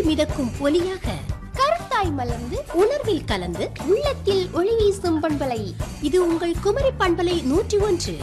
மிதக்கும் ஒலியாக கருத்தாய் மலர்ந்து உணர்வில் கலந்து உள்ளத்தில் ஒளி வீசும் பண்பலை இது உங்கள் குமரி பண்பலை நூற்றி ஒன்று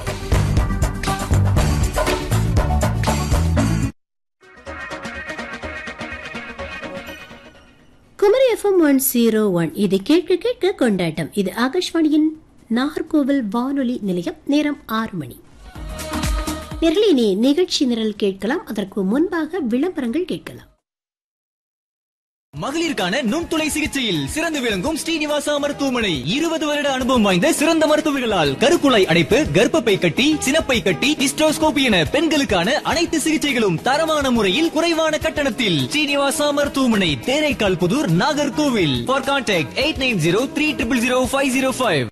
Kumari FM one zero one இது கேட்க கேட்க கொண்டாட்டம் இது ஆகாஷ்வாணியின் நாகர்கோவில் வானொலி நிலையம் நேரம் ஆறு மணி நேர்களே இனி நிகழ்ச்சி நிரல் கேட்கலாம் அதற்கு முன்பாக விளம்பரங்கள் கேட்கலாம் மகளிருக்கான நுண்துளை சிகிச்சையில் சிறந்து விளங்கும் ஸ்ரீனிவாசா மருத்துவமனை இருபது வருட அனுபவம் வாய்ந்த சிறந்த மருத்துவர்களால் கருக்குழாய் அடைப்பு கர்ப்பப்பை கட்டி சினப்பை கட்டி ஹிஸ்டோஸ்கோபி என பெண்களுக்கான அனைத்து சிகிச்சைகளும் தரமான முறையில் குறைவான கட்டணத்தில் ஸ்ரீனிவாசா மருத்துவமனை Theraikkal Puthur Nagercoil for contact eight nine zero three triple zero five zero five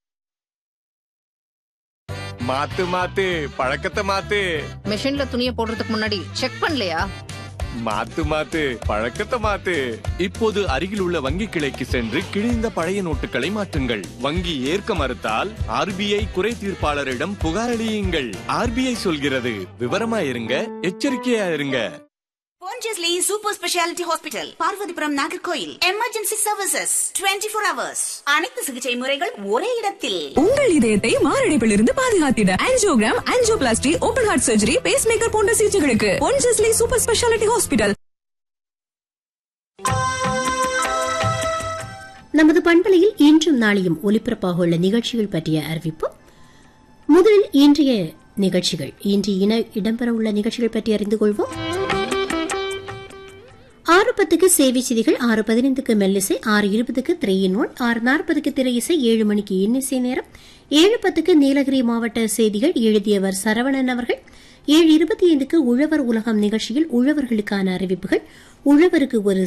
மாத்து மாத்து பழக்கத்தை மாத்து மிஷின்ல துணியை போடுறதுக்கு முன்னாடி செக் பண்ணலையா மாத்து மாத்து பழக்கத்தை மாத்து இப்போது அருகில் உள்ள வங்கி கிளைக்கு சென்று கிழிந்த பழைய நோட்டுகளை மாற்றுங்கள் வங்கி ஏற்க மறுத்தால் ஆர்பிஐ குறை தீர்ப்பாளரிடம் புகார் அளியுங்கள் ஆர்பிஐ சொல்கிறது விவரமா இருங்க எச்சரிக்கையா இருங்க Pondicherry Super Speciality Hospital, Parvathipuram Nagercoil emergency services 24 four hours அனைத்து சிகிச்சை முறைகள் ஒரே இடத்தில் உங்கள் இதயத்தை மாரடைப்பிலிருந்து பாதுகாத்திட angiogram angioplasty open heart surgery pacemaker போன்ற சிகிச்சைகளுக்கு பொன்ஜஸ்லி சூப்பர் ஸ்பெஷாலிட்டி ஹாஸ்பிட்டல் நமது பண்பலையில் இன்றும் நாளையும் ஒலிபரப்பாக உள்ள நிகழ்ச்சிகள் பற்றிய அறிவிப்பு முதலில் இன்றைய நிகழ்ச்சிகள் இன்று இன இடம்பெற உள்ள நிகழ்ச்சிகள் பற்றி அறிந்து கொள்வோம் ஆறு பத்துக்கு சேவை செய்திகள் ஆறு பதினைந்துக்கு மெல்லிசை ஆறு இருபதுக்கு திரையின் ஒன் ஆறு நாற்பதுக்கு திரை இசை ஏழு மணிக்கு இன்னிசை நேரம் ஏழு பத்துக்கு நீலகிரி மாவட்ட செய்திகள் எழுதியவர் சரவணன் அவர்கள் ஏழு இருபத்தி ஐந்துக்கு உழவர் உலகம் நிகழ்ச்சியில் உழவர்களுக்கான அறிவிப்புகள் உழவருக்கு ஒரு